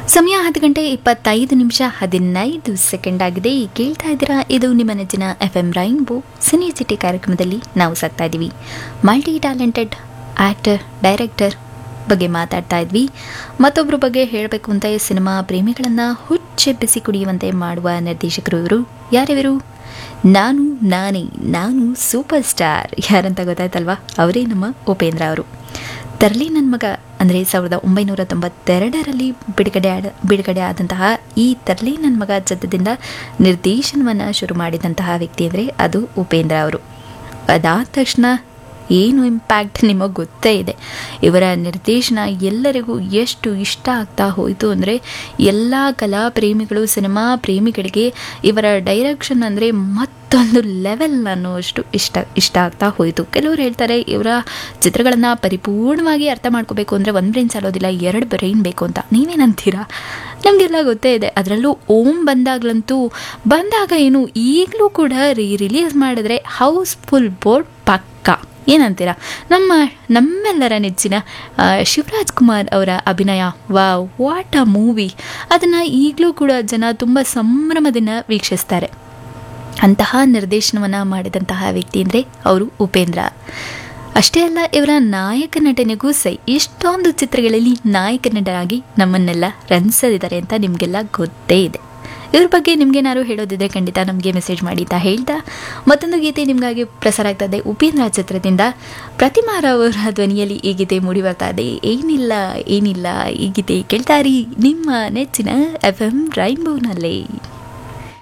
ಸಮಯ ಹತ್ತು ಗಂಟೆ ಇಪ್ಪತ್ತೈದು ನಿಮಿಷ ಹದಿನೈದು ಸೆಕೆಂಡ್ ಆಗಿದೆ ಈ ಕೇಳ್ತಾ ಇದ್ದೀರಾ ಇದು ನಿಮ್ಮ ನೆಚ್ಚಿನ F M rainbow cine city ಕಾರ್ಯಕ್ರಮದಲ್ಲಿ ನಾವು ಸಾಕ್ತಾ ಇದ್ದೀವಿ ಮಲ್ಟಿ ಟ್ಯಾಲೆಂಟೆಡ್ ಆ್ಯಕ್ಟರ್ ಡೈರೆಕ್ಟರ್ ಬಗ್ಗೆ ಮಾತಾಡ್ತಾ ಇದ್ವಿ ಮತ್ತೊಬ್ಬರ ಬಗ್ಗೆ ಹೇಳಬೇಕು ಅಂತ ಈ ಸಿನಿಮಾ ಪ್ರೇಮಿಗಳನ್ನು ಹುಚ್ಚೆಬ್ಬಿಸಿ ಕುಡಿಯುವಂತೆ ಮಾಡುವ ನಿರ್ದೇಶಕರು ಇವರು ಯಾರಿವರು ನಾನು ನಾನೇ ನಾನು ಸೂಪರ್ ಸ್ಟಾರ್ ಯಾರಂತ ಗೊತ್ತಾಯ್ತಲ್ವಾ ಅವರೇ ನಮ್ಮ ಉಪೇಂದ್ರ ಅವರು ತರಲಿ ನನ್ನ ಮಗ ಅಂದರೆ ಸಾವಿರದ ಒಂಬೈನೂರ ತೊಂಬತ್ತೆರಡರಲ್ಲಿ ಬಿಡುಗಡೆ ಆದ ಬಿಡುಗಡೆ ಆದಂತಹ ಈ ತರಲಿ ನನ್ನ ಮಗ ಚಿತ್ರದಿಂದ ನಿರ್ದೇಶನವನ್ನು ಶುರು ಮಾಡಿದಂತಹ ವ್ಯಕ್ತಿ ಅಂದರೆ ಅದು ಉಪೇಂದ್ರ ಅವರು ಅದಾದ ತಕ್ಷಣ ಏನು ಇಂಪ್ಯಾಕ್ಟ್ ನಿಮಗೆ ಗೊತ್ತೇ ಇದೆ ಇವರ ನಿರ್ದೇಶನ ಎಲ್ಲರಿಗೂ ಎಷ್ಟು ಇಷ್ಟ ಆಗ್ತಾ ಹೋಯಿತು ಅಂದರೆ ಎಲ್ಲ ಕಲಾ ಪ್ರೇಮಿಗಳು ಸಿನಿಮಾ ಪ್ರೇಮಿಗಳಿಗೆ ಇವರ ಡೈರೆಕ್ಷನ್ ಅಂದರೆ ಮತ್ತೊಂದು ಲೆವೆಲ್ ಅನ್ನುವಷ್ಟು ಇಷ್ಟ ಇಷ್ಟ ಆಗ್ತಾ ಹೋಯಿತು ಕೆಲವರು ಹೇಳ್ತಾರೆ ಇವರ ಚಿತ್ರಗಳನ್ನು ಪರಿಪೂರ್ಣವಾಗಿ ಅರ್ಥ ಮಾಡ್ಕೋಬೇಕು ಅಂದರೆ ಒಂದು ಬ್ರೈನ್ ಸಾಲೋದಿಲ್ಲ ಎರಡು ಬ್ರೈನ್ ಬೇಕು ಅಂತ ನೀವೇನಂತೀರಾ ನಮಗೆಲ್ಲ ಗೊತ್ತೇ ಇದೆ ಅದರಲ್ಲೂ ಓಂ ಬಂದಾಗ್ಲಂತೂ ಬಂದಾಗ ಏನು ಈಗಲೂ ಕೂಡ ರೀ ರಿಲೀಸ್ ಮಾಡಿದ್ರೆ ಹೌಸ್ಫುಲ್ ಬೋರ್ಡ್ ಪಕ್ಕಾ ಏನಂತೀರಾ ನಮ್ಮ ನಮ್ಮೆಲ್ಲರ ನೆಚ್ಚಿನ ಆ, ಶಿವರಾಜ್ ಕುಮಾರ್ ಅವರ ಅಭಿನಯ ವಾ ವಾಟ್ ಅ ಮೂವಿ ಅದನ್ನು ಈಗಲೂ ಕೂಡ ಜನ ತುಂಬ ಸಂಭ್ರಮದಿಂದ ವೀಕ್ಷಿಸ್ತಾರೆ ಅಂತಹ ನಿರ್ದೇಶನವನ್ನು ಮಾಡಿದಂತಹ ವ್ಯಕ್ತಿ ಅಂದರೆ ಅವರು ಉಪೇಂದ್ರ ಅಷ್ಟೇ ಅಲ್ಲ ಇವರ ನಾಯಕ ನಟನೆಗೂ ಸೈ ಇಷ್ಟೊಂದು ಚಿತ್ರಗಳಲ್ಲಿ ನಾಯಕ ನಟರಾಗಿ ನಮ್ಮನ್ನೆಲ್ಲ ರಂಜಿಸದಿದ್ದಾರೆ ಅಂತ ನಿಮಗೆಲ್ಲ ಗೊತ್ತೇ ಇದೆ ಇವ್ರ ಬಗ್ಗೆ ನಿಮ್ಗೇನಾದ್ರು ಹೇಳೋದಿದ್ರೆ ಖಂಡಿತ ನಮಗೆ ಮೆಸೇಜ್ ಮಾಡಿ ಅಂತ ಹೇಳ್ತಾ ಮತ್ತೊಂದು ಗೀತೆ ನಿಮಗಾಗಿ ಪ್ರಸಾರ ಆಗ್ತಾ ಇದೆ ಉಪೇಂದ್ರ ಚಿತ್ರದಿಂದ ಪ್ರತಿಮಾ ರಾವ್ ಅವರ ಧ್ವನಿಯಲ್ಲಿ ಈ ಗೀತೆ ಮೂಡಿ ಬರ್ತಾ ಇದೆ ಏನಿಲ್ಲ ಏನಿಲ್ಲ ಈ ಗೀತೆ ಕೇಳ್ತಾರಿ ನಿಮ್ಮ ನೆಚ್ಚಿನ ಎಫ್ ಎಂ ರೈನ್ಬೋನಲ್ಲಿ